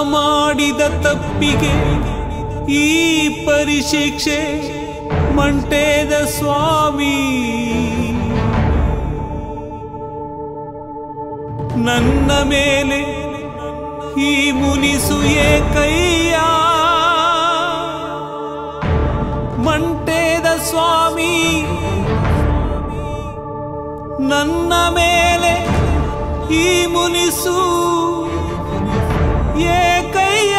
ಮಾಡಿದ ತಪ್ಪಿಗೆ ಈ ಪರಿಶಿಕ್ಷೆ ಮಂಟೇದ ಸ್ವಾಮಿ ನನ್ನ ಮೇಲೆ ಈ ಮುನಿಸು ಏಕಯ್ಯ ಮಂಟೇದ ಸ್ವಾಮಿ ನನ್ನ ಮೇಲೆ ಈ ಮುನಿಸು ಏಕಯ್ಯ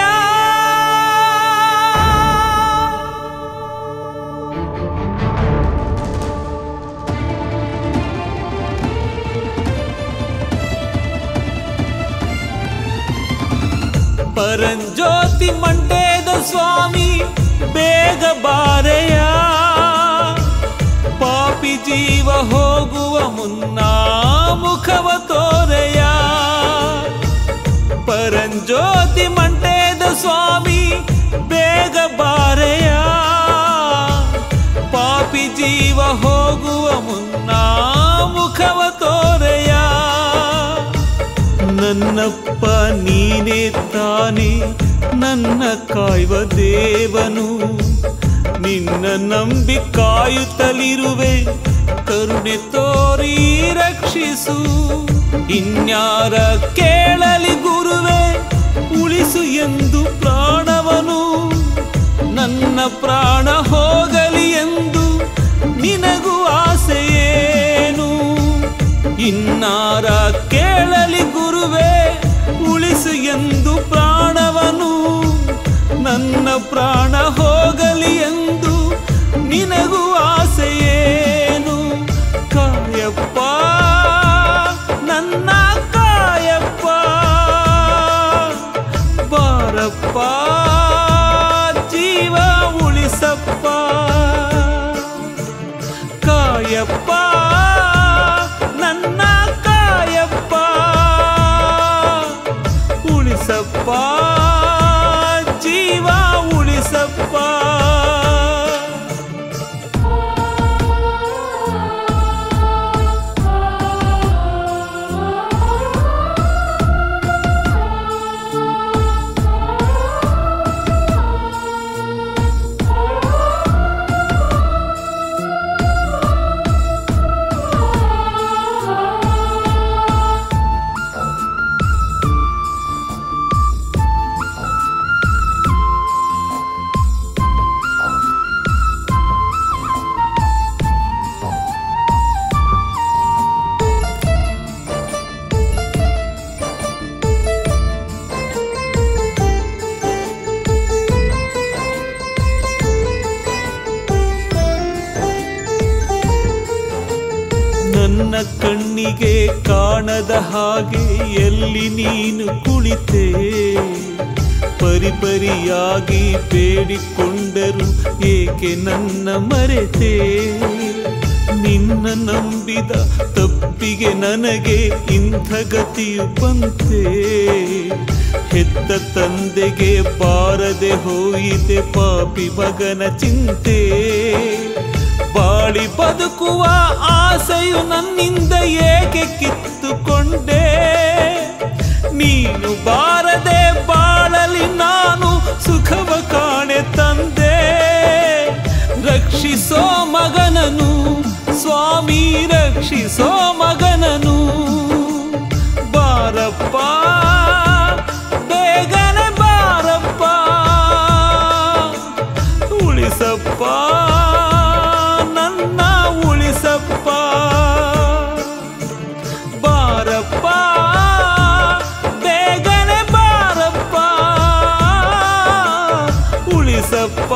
ಪರಂಜ್ಯೋತಿ ಮಂಟೇದ ಸ್ವಾಮಿ ಬೇಗ ಬಾರೆಯ ಪಾಪಿ ಜೀವ ಹೋಗುವ ಮುನ್ನ ಮುಖವ ತೋರೆಯ ಪರಂಜ್ಯೋತಿ ಮಂಟೇದ ಸ್ವಾಮಿ ಬೇಗ ಬಾರೆಯ ಪಾಪಿ ಜೀವ ಹೋಗುವ ಮುನ್ನ ಮುಖವ ತೋರೆಯ ನನ್ನಪ್ಪ ನೀನೇ ತಾನೇ ನನ್ನ ಕಾಯುವ ದೇವನು ನಿನ್ನ ನಂಬಿ ಕಾಯುತ್ತಲಿರುವೆ ಕರುಣೆ ತೋರಿ ರಕ್ಷಿಸು ಇನ್ಯಾರ ಕೇಳಲಿ ಗುರುವೆ ಉಳಿಸು ಎಂದು ಪ್ರಾಣವನು ನನ್ನ ಪ್ರಾಣ ಹೋಗಲಿ ಎಂದು ನಿನಗೂ ಆಸೆಯೇನು ಇನ್ನಾರ ಕೇಳಲಿ ಗುರುವೆ ಉಳಿಸು ಎಂದು ಪ್ರಾಣವನು ನನ್ನ ಪ್ರಾಣ ಹೋಗಲಿ ಎಂದು ನಿನಗೂ ಆಸೆಯೇನು ಕಾಯಪ್ಪ ನನ್ನ ಕಾಯಪ್ಪ ಬಾರಪ್ಪ ಜೀವ ಉಳಿಸಪ್ಪ ಕಾಯಪ್ಪ ನನ್ನ ಕಾಯಪ್ಪ ಉಳಿಸಪ್ಪ ಜೀವ ಉಳಿಸಪ್ಪ ನನ್ನ ಕಣ್ಣಿಗೆ ಕಾಣದ ಹಾಗೆ ಎಲ್ಲಿ ನೀನು ಕುಳಿತೆ ಪರಿಪರಿಯಾಗಿ ಬೇಡಿಕೊಂಡರು ಏಕೆ ನನ್ನ ಮರೆತೆ ನಿನ್ನ ನಂಬಿದ ತಪ್ಪಿಗೆ ನನಗೆ ಇಂಥ ಗತಿಯು ಬಂತೆ ಹೆತ್ತ ತಂದೆಗೆ ಬಾರದೆ ಹೋಯಿತೆ ಪಾಪಿ ಮಗನ ಚಿಂತೆ ಬಾಳಿ ಬದುಕುವ ಆಸೆಯು ನನ್ನಿಂದ ಏಕೆ ಕಿತ್ತುಕೊಂಡೆ ನೀನು ಬಾರದೆ ಬಾಳಲಿ ನಾನು ಸುಖವ ಕಾಣೆ ತಂದೆ ರಕ್ಷಿಸೋ ಮಗನನು ಸ್ವಾಮಿ ರಕ್ಷಿಸೋ ಮಗನನು ಬಾರಪ್ಪ ಬೇಗನೆ ಬಾರಪ್ಪ ಉಳಿಸಪ್ಪ ನನ್ನ ಉಳಿಸಪ್ಪ ಬಾರಪ್ಪ ಬೇಗನೆ ಬಾರಪ್ಪ ಉಳಿಸಪ್ಪ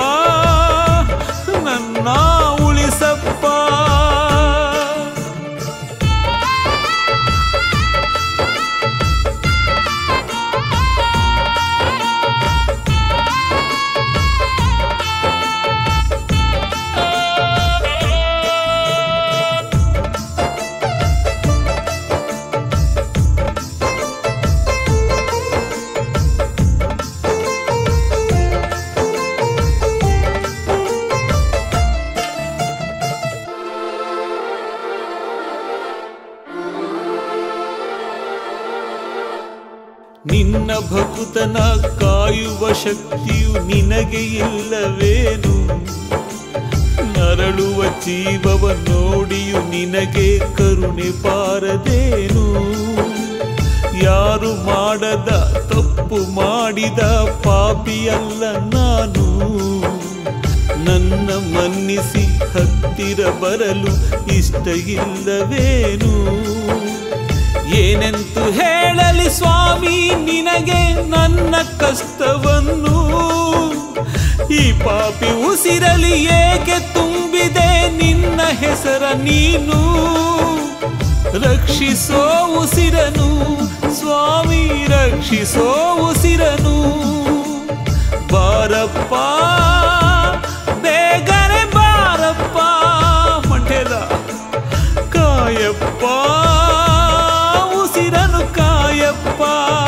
ನನ್ನ ಉಳಿಸಪ್ಪ ನಿನ್ನ ಭಕುತನ ಕಾಯುವ ಶಕ್ತಿಯು ನಿನಗೆ ಇಲ್ಲವೇನು ನರಳುವ ಜೀವವ ನೋಡಿಯು ನಿನಗೆ ಕರುಣೆ ಬಾರದೇನು ಯಾರು ಮಾಡದ ತಪ್ಪು ಮಾಡಿದ ಪಾಪಿಯಲ್ಲ ನಾನು ನನ್ನ ಮನ್ನಿಸಿ ಹತ್ತಿರ ಬರಲು ಇಷ್ಟ ಇಲ್ಲವೇನು ಏನೆಂತು ಹೇಳಲಿ ಸ್ವಾಮಿ ನಿನಗೆ ನನ್ನ ಕಷ್ಟವನ್ನು ಈ ಪಾಪಿ ಉಸಿರಲಿ ಏಕೆ ತುಂಬಿದೆ ನಿನ್ನ ಹೆಸರ ನೀನು ರಕ್ಷಿಸೋ ಉಸಿರನು ಸ್ವಾಮಿ ರಕ್ಷಿಸೋ ಉಸಿರನು ಬಾರಪ್ಪ ಬೇಗನೆ ಬಾರಪ್ಪ ಮಂಡ್ಯದ ಕಾಯಪ್ಪ ಉಸಿರನು ಕಾಯಪ್ಪ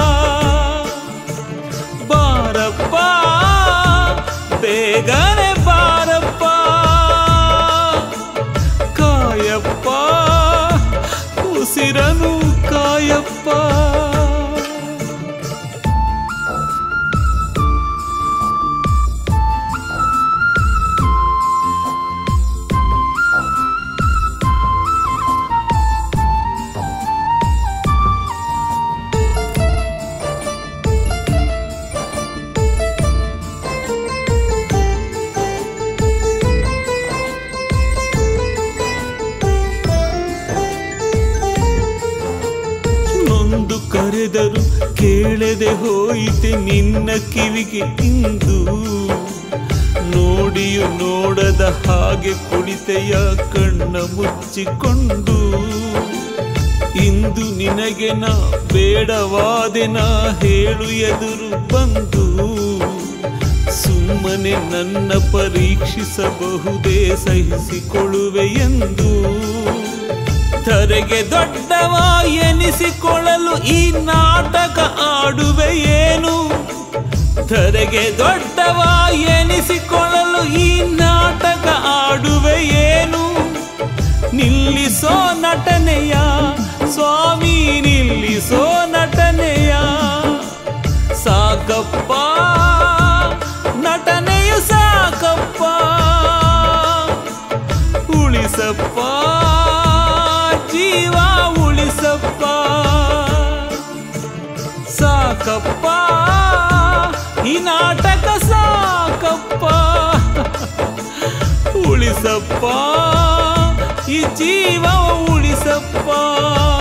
ಬಾರಪ್ಪ ಬೇಗನೆ ಬಾರಪ್ಪ ಕಾಯಪ್ಪ ಉಸಿರನು ಕಾಯಪ್ಪ ನೊಂದು ಕರೆದರು ಕೇಳದೆ ಹೋಯಿತೆ ನಿನ್ನ ಕಿವಿಗೆ ಇಂದು ನೋಡಿಯು ನೋಡದ ಹಾಗೆ ಕುಳಿತೆಯ ಕಣ್ಣ ಮುಚ್ಚಿಕೊಂಡು ಇಂದು ನಿನಗೆ ನಾ ಬೇಡವಾದೆನ ಹೇಳು ಎದುರು ಬಂದು ಸುಮ್ಮನೆ ನನ್ನ ಪರೀಕ್ಷಿಸಬಹುದೇ ಸಹಿಸಿಕೊಳ್ಳುವೆ ಎಂದು ಧರೆಗೆ ದೊಡ್ಡವ ಎನಿಸಿಕೊಳ್ಳಲು ಈ ನಾಟಕ ಆಡುವೆ ಏನು ಧರೆಗೆ ದೊಡ್ಡವ ಎನಿಸಿಕೊಳ್ಳಲು ಈ ನಾಟಕ ಆಡುವೆ ಏನು ನಿಲ್ಲಿಸೋ ನಟನೆಯ ಸ್ವಾಮಿ ನಿಲ್ಲಿಸೋ ನಟನೆಯ ಸಾಕಪ್ಪ ನಟನೆಯು ಸಾಕಪ್ಪ ಉಳಿಸಪ್ಪ ಜೀವ ಉಳಿಸಪ್ಪ ಸಾಕಪ್ಪ ಈ ನಾಟಕ ಸಾಕಪ್ಪ ಉಳಿಸಪ್ಪ ಈ ಜೀವ ಉಳಿಸಪ್ಪ